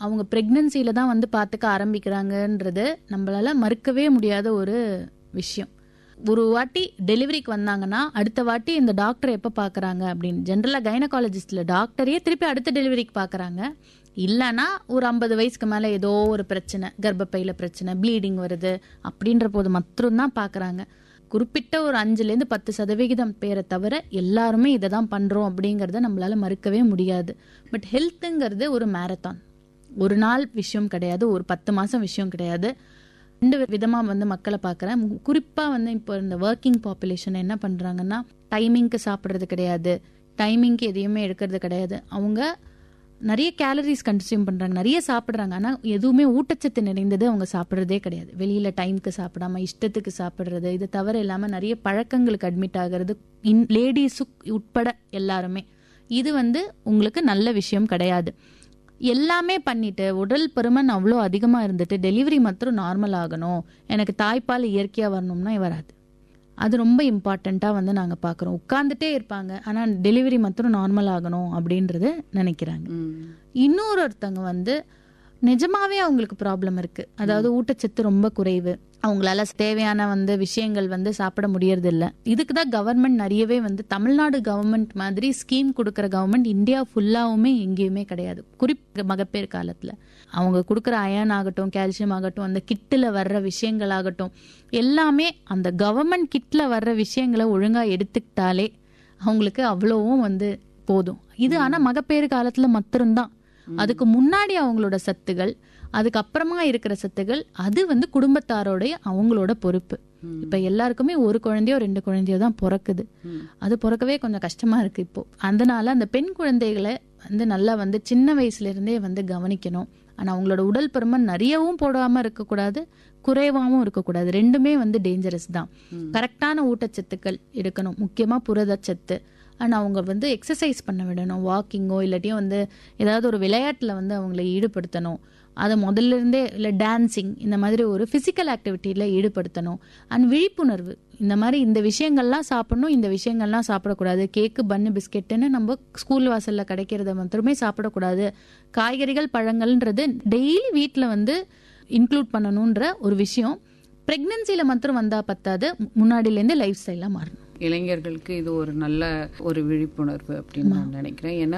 அவங்க பிரெக்னன்சில தான் வந்து பார்த்துக்க ஆரம்பிக்கிறாங்கன்றது நம்மளால மறுக்கவே முடியாத ஒரு விஷயம் ஒரு வாட்டி டெலிவரிக்கு வந்தாங்கன்னா அடுத்த வாட்டி இந்த டாக்டர் எப்போ பார்க்குறாங்க அப்படின்னு ஜென்ரலாக கைனகாலஜிஸ்டில் டாக்டரையே திருப்பி அடுத்த டெலிவரிக்கு பார்க்குறாங்க இல்லைன்னா ஒரு ஐம்பது வயசுக்கு மேலே ஏதோ ஒரு பிரச்சனை கர்ப்பப்பையில் பிரச்சனை ப்ளீடிங் வருது அப்படின்ற போது மட்டும்தான் பார்க்குறாங்க குறிப்பிட்ட ஒரு அஞ்சுலேருந்து பத்து சதவிகிதம் பேரை தவிர எல்லாருமே இதை தான் பண்ணுறோம் அப்படிங்கிறத நம்மளால மறுக்கவே முடியாது பட் ஹெல்த்துங்கிறது ஒரு மேரத்தான் ஒரு நாள் விஷயம் கிடையாது ஒரு பத்து மாதம் விஷயம் கிடையாது ரெண்டு விதமாக வந்து மக்களை பார்க்குறேன் குறிப்பாக வந்து இப்போ இந்த ஒர்க்கிங் பாப்புலேஷன் என்ன பண்ணுறாங்கன்னா டைமிங்க்கு சாப்பிட்றது கிடையாது டைமிங்க்கு எதையுமே எடுக்கிறது கிடையாது அவங்க நிறைய கேலரிஸ் கன்சியூம் பண்ணுறாங்க நிறைய சாப்பிட்றாங்க ஆனால் எதுவுமே ஊட்டச்சத்து நிறைந்தது அவங்க சாப்பிட்றதே கிடையாது வெளியில் டைம்க்கு சாப்பிடாம இஷ்டத்துக்கு சாப்பிட்றது இது தவிர இல்லாமல் நிறைய பழக்கங்களுக்கு அட்மிட் ஆகிறது இன் லேடிஸு உட்பட எல்லாருமே இது வந்து உங்களுக்கு நல்ல விஷயம் கிடையாது எல்லாமே பண்ணிட்டு உடல் பருமன் அவ்வளோ அதிகமாக இருந்துட்டு டெலிவரி மாத்திரம் நார்மல் ஆகணும் எனக்கு தாய்ப்பால் இயற்கையாக வரணும்னா வராது அது ரொம்ப இம்பார்ட்டண்ட்டாக வந்து நாங்கள் பார்க்குறோம் உட்காந்துட்டே இருப்பாங்க ஆனால் டெலிவரி மாத்திரம் நார்மல் ஆகணும் அப்படின்றது நினைக்கிறாங்க இன்னொரு ஒருத்தவங்க வந்து நிஜமாவே அவங்களுக்கு ப்ராப்ளம் இருக்கு அதாவது ஊட்டச்சத்து ரொம்ப குறைவு அவங்களால தேவையான வந்து விஷயங்கள் வந்து சாப்பிட முடியறது இல்ல இதுக்கு தான் கவர்மெண்ட் நிறையவே வந்து தமிழ்நாடு கவர்மெண்ட் மாதிரி ஸ்கீம் கொடுக்குற கவர்மெண்ட் இந்தியா ஃபுல்லாவுமே எங்கேயுமே கிடையாது குறிப்பு மகப்பேறு காலத்துல அவங்க கொடுக்குற அயன் ஆகட்டும் கால்சியம் ஆகட்டும் அந்த கிட்டில் வர்ற விஷயங்கள் ஆகட்டும் எல்லாமே அந்த கவர்மெண்ட் கிட்ல வர்ற விஷயங்களை ஒழுங்கா எடுத்துக்கிட்டாலே அவங்களுக்கு அவ்வளவும் வந்து போதும் இது ஆனா மகப்பேறு காலத்துல மாத்திரம்தான் அதுக்கு முன்னாடி அவங்களோட சத்துகள் அதுக்கப்புறமா இருக்கிற சத்துகள் அது வந்து குடும்பத்தாரோடைய அவங்களோட பொறுப்பு இப்ப எல்லாருக்குமே ஒரு குழந்தையோ ரெண்டு குழந்தையோ தான் பிறக்குது அது பிறக்கவே கொஞ்சம் கஷ்டமா இருக்கு இப்போ அதனால அந்த பெண் குழந்தைகளை வந்து நல்லா வந்து சின்ன வயசுல இருந்தே வந்து கவனிக்கணும் ஆனா அவங்களோட உடல் பருமன் நிறையவும் போடாம இருக்கக்கூடாது குறைவாகவும் இருக்கக்கூடாது ரெண்டுமே வந்து டேஞ்சரஸ் தான் கரெக்டான ஊட்டச்சத்துக்கள் இருக்கணும் முக்கியமா புரதச்சத்து அண்ட் அவங்க வந்து எக்ஸசைஸ் பண்ண விடணும் வாக்கிங்கோ இல்லாட்டியும் வந்து ஏதாவது ஒரு விளையாட்டில் வந்து அவங்கள ஈடுபடுத்தணும் அதை முதல்ல இருந்தே இல்லை டான்சிங் இந்த மாதிரி ஒரு ஃபிசிக்கல் ஆக்டிவிட்டியில் ஈடுபடுத்தணும் அண்ட் விழிப்புணர்வு இந்த மாதிரி இந்த விஷயங்கள்லாம் சாப்பிடணும் இந்த விஷயங்கள்லாம் சாப்பிடக்கூடாது கேக்கு பன்னு பிஸ்கெட்டுன்னு நம்ம ஸ்கூல் வாசலில் கிடைக்கிறத மட்டுமே சாப்பிடக்கூடாது காய்கறிகள் பழங்கள்ன்றது டெய்லி வீட்டில் வந்து இன்க்ளூட் பண்ணணுன்ற ஒரு விஷயம் ப்ரெக்னன்சியில் மாத்திரம் வந்தால் பத்தாது முன்னாடியிலேருந்து லைஃப் ஸ்டைலாக மாறணும் இளைஞர்களுக்கு இது ஒரு நல்ல ஒரு விழிப்புணர்வு அப்படின்னு நான் நினைக்கிறேன் ஏன்னா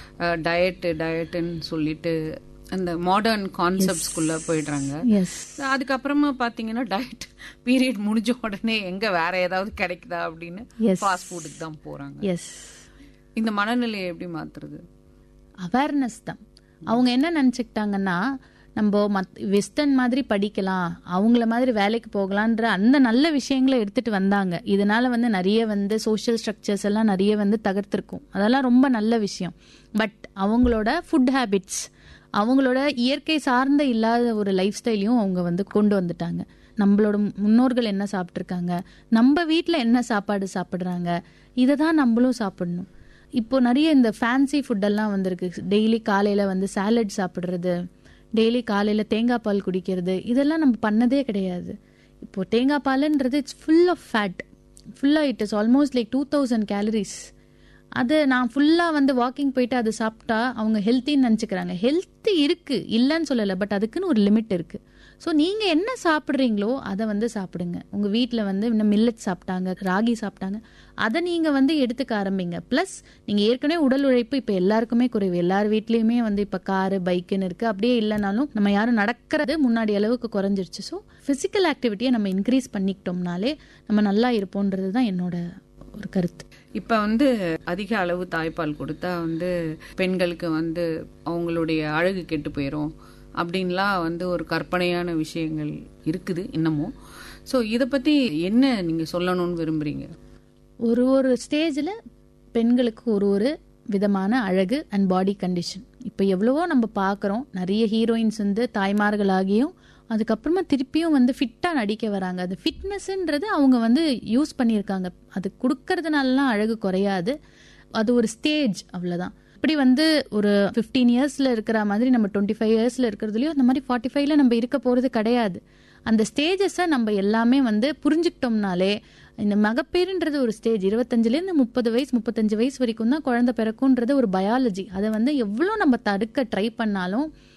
டயட்டு டயட்டுன்னு சொல்லிட்டு அந்த மாடர்ன் கான்செப்ட்ஸ்குள்ள போயிடுறாங்க எஸ் அதுக்கப்புறமா பாத்தீங்கன்னா டயட் பீரியட் முடிஞ்ச உடனே எங்க வேற ஏதாவது கிடைக்குதா அப்படின்னு Yes. ஃபாஸ்ட் ஃபுட்டுக்கு தான் போறாங்க எஸ் இந்த மனநிலையை எப்படி மாத்துறது அவேர்னஸ் தான் அவங்க என்ன நினச்சிக்கிட்டாங்கன்னா நம்ம மத் வெஸ்டர்ன் மாதிரி படிக்கலாம் அவங்கள மாதிரி வேலைக்கு போகலான்ற அந்த நல்ல விஷயங்களை எடுத்துட்டு வந்தாங்க இதனால வந்து நிறைய வந்து சோஷியல் ஸ்ட்ரக்சர்ஸ் எல்லாம் நிறைய வந்து தகர்த்திருக்கும் அதெல்லாம் ரொம்ப நல்ல விஷயம் பட் அவங்களோட ஃபுட் ஹேபிட்ஸ் அவங்களோட இயற்கை சார்ந்த இல்லாத ஒரு லைஃப் ஸ்டைலையும் அவங்க வந்து கொண்டு வந்துட்டாங்க நம்மளோட முன்னோர்கள் என்ன சாப்பிட்ருக்காங்க நம்ம வீட்டில் என்ன சாப்பாடு சாப்பிட்றாங்க இதை தான் நம்மளும் சாப்பிடணும் இப்போ நிறைய இந்த ஃபேன்சி ஃபுட்டெல்லாம் வந்திருக்கு டெய்லி காலையில் வந்து சாலட் சாப்பிட்றது டெய்லி காலையில் தேங்காய் பால் குடிக்கிறது இதெல்லாம் நம்ம பண்ணதே கிடையாது இப்போ தேங்காய் பாலுன்றது இட்ஸ் ஃபுல் ஆஃப் ஃபேட் ஃபுல்லாக it is almost like two thousand calories அது நான் ஃபுல்லாக வந்து வாக்கிங் போயிட்டு அது சாப்பிட்டா அவங்க ஹெல்த்தின்னு நினச்சிக்கிறாங்க ஹெல்த்து இருக்குது இல்லைன்னு சொல்லலை பட் அதுக்குன்னு ஒரு லிமிட் இருக்குது ஸோ நீங்கள் என்ன சாப்பிட்றீங்களோ அதை வந்து சாப்பிடுங்க உங்கள் வீட்டில் வந்து இன்னும் மில்லட் சாப்பிட்டாங்க ராகி சாப்பிட்டாங்க அதை நீங்கள் வந்து எடுத்துக்க ஆரம்பிங்க ப்ளஸ் நீங்கள் ஏற்கனவே உடல் உழைப்பு இப்போ எல்லாருக்குமே குறைவு எல்லார் வீட்லேயுமே வந்து இப்போ காரு பைக்குன்னு இருக்குது அப்படியே இல்லைனாலும் நம்ம யாரும் நடக்கிறது முன்னாடி அளவுக்கு குறைஞ்சிருச்சு ஸோ ஃபிசிக்கல் ஆக்டிவிட்டியை நம்ம இன்க்ரீஸ் பண்ணிக்கிட்டோம்னாலே நம்ம நல்லா இருப்போன்றது தான் என்னோட ஒரு கருத்து இப்ப வந்து அதிக அளவு தாய்ப்பால் கொடுத்தா வந்து பெண்களுக்கு வந்து அவங்களுடைய அழகு கெட்டு போயிடும் அப்படின்லாம் வந்து ஒரு கற்பனையான விஷயங்கள் இருக்குது இன்னமும் ஸோ இதை பத்தி என்ன நீங்க சொல்லணும்னு விரும்புறீங்க ஒரு ஒரு ஸ்டேஜில் பெண்களுக்கு ஒரு ஒரு விதமான அழகு அண்ட் பாடி கண்டிஷன் இப்போ எவ்வளவோ நம்ம பார்க்குறோம் நிறைய ஹீரோயின்ஸ் வந்து தாய்மார்களாகியும் அதுக்கப்புறமா திருப்பியும் வந்து ஃபிட்டாக நடிக்க வராங்க அது ஃபிட்னஸ்ன்றது அவங்க வந்து யூஸ் பண்ணியிருக்காங்க அது கொடுக்கறதுனாலலாம் அழகு குறையாது அது ஒரு ஸ்டேஜ் அவ்வளோதான் இப்படி வந்து ஒரு ஃபிஃப்டீன் இயர்ஸில் இருக்கிற மாதிரி நம்ம டுவெண்ட்டி ஃபைவ் இயர்ஸில் இருக்கிறதுலையும் அந்த மாதிரி ஃபார்ட்டி ஃபைவ்ல நம்ம இருக்க போகிறது கிடையாது அந்த ஸ்டேஜஸை நம்ம எல்லாமே வந்து புரிஞ்சுக்கிட்டோம்னாலே இந்த மகப்பேறுன்றது ஒரு ஸ்டேஜ் இருபத்தஞ்சுலேருந்து முப்பது வயசு முப்பத்தஞ்சு வயசு வரைக்கும் தான் குழந்தை பிறக்குன்றது ஒரு பயாலஜி அதை வந்து எவ்வளோ நம்ம தடுக்க ட்ரை பண்ணாலும்